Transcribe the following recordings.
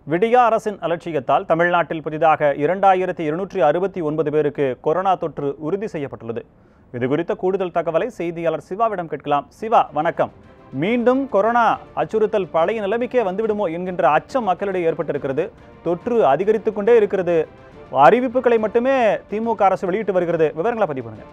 விடியா அரசின் அலட்சியத்தால் தமிழ்நாட்டில் புதிதாக இரண்டாயிரத்தி இருநூற்றி அறுபத்தி ஒன்பது பேருக்கு கொரோனா தொற்று உறுதி செய்யப்பட்டுள்ளது இது குறித்த கூடுதல் தகவலை செய்தியாளர் சிவாவிடம் கேட்கலாம் சிவா வணக்கம் மீண்டும் கொரோனா அச்சுறுத்தல் பழைய நிலைமைக்கே வந்துவிடுமோ என்கின்ற அச்சம் மக்களிடையே ஏற்பட்டிருக்கிறது தொற்று அதிகரித்து கொண்டே இருக்கிறது அறிவிப்புகளை மட்டுமே திமுக அரசு வெளியிட்டு வருகிறது விவரங்களை பதிவு பண்ணுங்க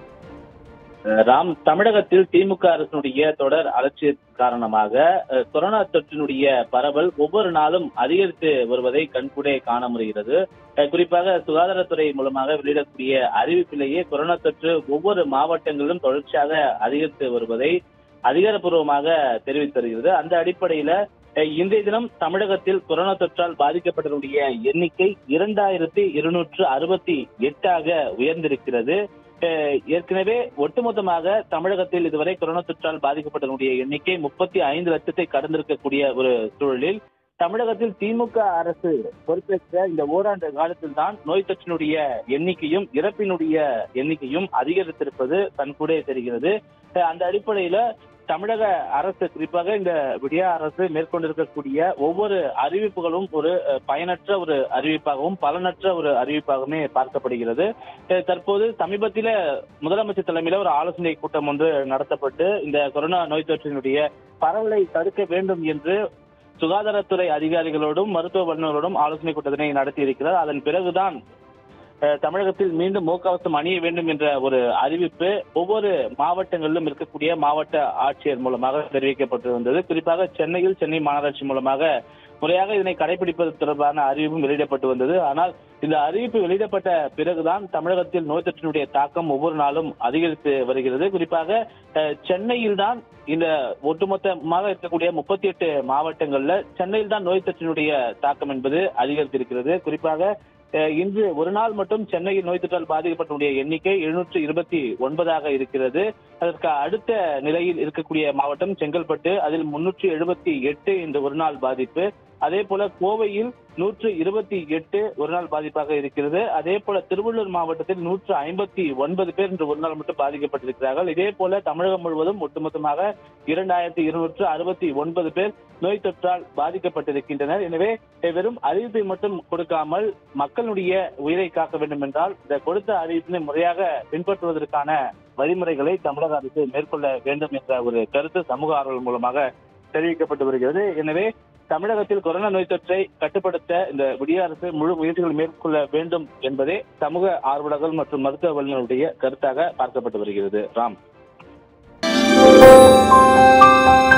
ராம் தமிழகத்தில் திமுக அரசினுடைய தொடர் அலட்சிய காரணமாக அஹ், கொரோனா தொற்றினுடைய பரவல் ஒவ்வொரு நாளும் அதிகரித்து வருவதை கண்கூடே காண முடிகிறது அஹ், குறிப்பாக சுகாதாரத்துறை மூலமாக வெளியிடக்கூடிய அறிவிப்பிலேயே கொரோனா தொற்று ஒவ்வொரு மாவட்டங்களிலும் தொடர்ச்சியாக அதிகரித்து வருவதை அதிகாரப்பூர்வமாக தெரிவித்து வருகிறது அந்த அடிப்படையில அஹ், இன்றைய தினம் தமிழகத்தில் கொரோனா தொற்றால் பாதிக்கப்பட்டவருடைய எண்ணிக்கை இரண்டாயிரத்தி இருநூற்று அறுபத்தி எட்டாக உயர்ந்திருக்கிறது அஹ் ஏற்கனவே ஒட்டுமொத்தமாக தமிழகத்தில் இதுவரை கொரோனா தொற்றால் பாதிக்கப்பட்டவருடைய எண்ணிக்கை முப்பத்தி ஐந்து லட்சத்தை கடந்திருக்கக்கூடிய ஒரு சூழலில் தமிழகத்தில் திமுக அரசு பொறுப்பேற்ற இந்த ஓராண்டு காலத்தில் தான் நோய் தொற்றினுடைய எண்ணிக்கையும் இறப்பினுடைய எண்ணிக்கையும் அதிகரித்திருப்பது கண்கூடே தெரிகிறது அஹ் அந்த அடிப்படையில தமிழக அரசு குறிப்பாக இந்த விடியா அரசு மேற்கொண்டிருக்கக்கூடிய ஒவ்வொரு அறிவிப்புகளும் ஒரு அஹ், பயனற்ற ஒரு அறிவிப்பாகவும் பலனற்ற ஒரு அறிவிப்பாகவுமே பார்க்கப்படுகிறது அஹ், தற்போது சமீபத்தில முதலமைச்சர் தலைமையில ஒரு ஆலோசனை கூட்டம் ஒன்று நடத்தப்பட்டு இந்த கொரோனா நோய் தொற்றினுடைய பரவலை தடுக்க வேண்டும் என்று சுகாதாரத்துறை அதிகாரிகளோடும் மருத்துவ வல்லுநரோடும் ஆலோசனை கூட்டத்தினை நடத்தி இருக்கிறார் அதன் பிறகுதான் அஹ், தமிழகத்தில் மீண்டும் முகக்கவசம் அணிய வேண்டும் என்ற ஒரு அறிவிப்பு ஒவ்வொரு மாவட்டங்களிலும் இருக்கக்கூடிய மாவட்ட ஆட்சியர் மூலமாக தெரிவிக்கப்பட்டு வந்தது குறிப்பாக சென்னையில் சென்னை மாநகராட்சி மூலமாக முறையாக இதனை கடைபிடிப்பது தொடர்பான அறிவிப்பும் வெளியிடப்பட்டு வந்தது ஆனால் இந்த அறிவிப்பு வெளியிடப்பட்ட பிறகுதான் தமிழகத்தில் நோய் தொற்றினுடைய தாக்கம் ஒவ்வொரு நாளும் அதிகரித்து வருகிறது குறிப்பாக அஹ், சென்னையில் தான் இந்த ஒட்டுமொத்தமாக இருக்கக்கூடிய முப்பத்தி எட்டு மாவட்டங்கள்ல சென்னையில் தான் நோய் தொற்றினுடைய தாக்கம் என்பது அதிகரித்திருக்கிறது குறிப்பாக அஹ், இன்று ஒரு நாள் மட்டும் சென்னையில் நோய் தொற்றால் பாதிக்கப்பட்டவருடைய எண்ணிக்கை எழுநூற்று இருபத்தி ஒன்பதாக இருக்கிறது அதற்கு அடுத்த நிலையில் இருக்கக்கூடிய மாவட்டம் செங்கல்பட்டு அதில் முன்னூற்றி எழுபத்தி எட்டு இந்த ஒரு நாள் பாதிப்பு அதே போல கோவையில் நூற்று இருபத்தி எட்டு ஒரு நாள் பாதிப்பாக இருக்கிறது அதே போல திருவள்ளூர் மாவட்டத்தில் நூற்று ஐம்பத்தி ஒன்பது பேர் இன்று ஒரு நாள் மட்டும் பாதிக்கப்பட்டிருக்கிறார்கள் இதே போல தமிழகம் முழுவதும் ஒட்டுமொத்தமாக இரண்டாயிரத்தி இருநூற்று அறுபத்தி ஒன்பது பேர் நோய் தொற்றால் பாதிக்கப்பட்டிருக்கின்றனர் எனவே வெறும் அறிவிப்பை மட்டும் கொடுக்காமல் மக்களுடைய உயிரை காக்க வேண்டும் என்றால் இந்த கொடுத்த அறிவிப்பினை முறையாக பின்பற்றுவதற்கான வழிமுறைகளை தமிழக அரசு மேற்கொள்ள வேண்டும் என்ற ஒரு கருத்து சமூக ஆர்வலர் மூலமாக தெரிவிக்கப்பட்டு வருகிறது எனவே தமிழகத்தில் கொரோனா நோய் தொற்றை கட்டுப்படுத்த இந்த விடிய அரசு முழு முயற்சிகள் மேற்கொள்ள வேண்டும் என்பதே சமூக ஆர்வலர்கள் மற்றும் மருத்துவ வல்லுநருடைய கருத்தாக பார்க்கப்பட்டு வருகிறது ராம்